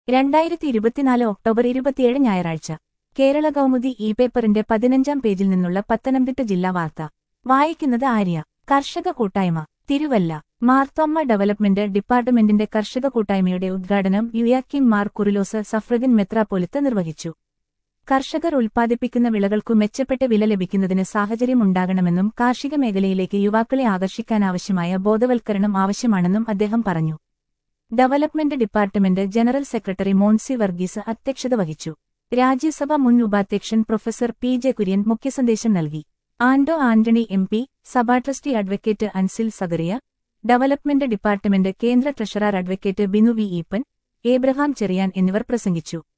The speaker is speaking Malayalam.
രണ്ടായിരത്തി ഇരുപത്തിനാല് ഒക്ടോബർ ഇരുപത്തിയേഴ് ഞായറാഴ്ച കേരള കൗമുദി ഇ പേപ്പറിന്റെ പതിനഞ്ചാം പേജിൽ നിന്നുള്ള പത്തനംതിട്ട ജില്ലാ വാർത്ത വായിക്കുന്നത് ആര്യ കർഷക കൂട്ടായ്മ തിരുവല്ല മാർത്തോമ്മ ഡെവലപ്മെന്റ് ഡിപ്പാർട്ട്മെന്റിന്റെ കർഷക കൂട്ടായ്മയുടെ ഉദ്ഘാടനം യുയാക്കിം മാർ കുറിലോസ് സഫ്രഗൻ മെത്രാപ്പൊലിത്ത് നിർവഹിച്ചു കർഷകർ ഉൽപ്പാദിപ്പിക്കുന്ന വിളകൾക്കു മെച്ചപ്പെട്ട വില ലഭിക്കുന്നതിന് സാഹചര്യമുണ്ടാകണമെന്നും കാർഷിക മേഖലയിലേക്ക് യുവാക്കളെ ആകർഷിക്കാനാവശ്യമായ ബോധവൽക്കരണം ആവശ്യമാണെന്നും അദ്ദേഹം പറഞ്ഞു development department general secretary Moncy Varghese അധ്യക്ഷത വഹിച്ചു രാജ്യസഭ മുൻ ഉപാധ്യക്ഷൻ പ്രൊഫസർ പി ജെ കുര്യൻ മുഖ്യസന്ദേശം നൽകി ആൻഡോ ആന്റണി എം പി സഭാ trustee advocate Ansil Zacharia development department കേന്ദ്ര treasurer advocate Binu V Eapen Abraham Cherian എന്നിവർ പ്രസംഗിച്ചു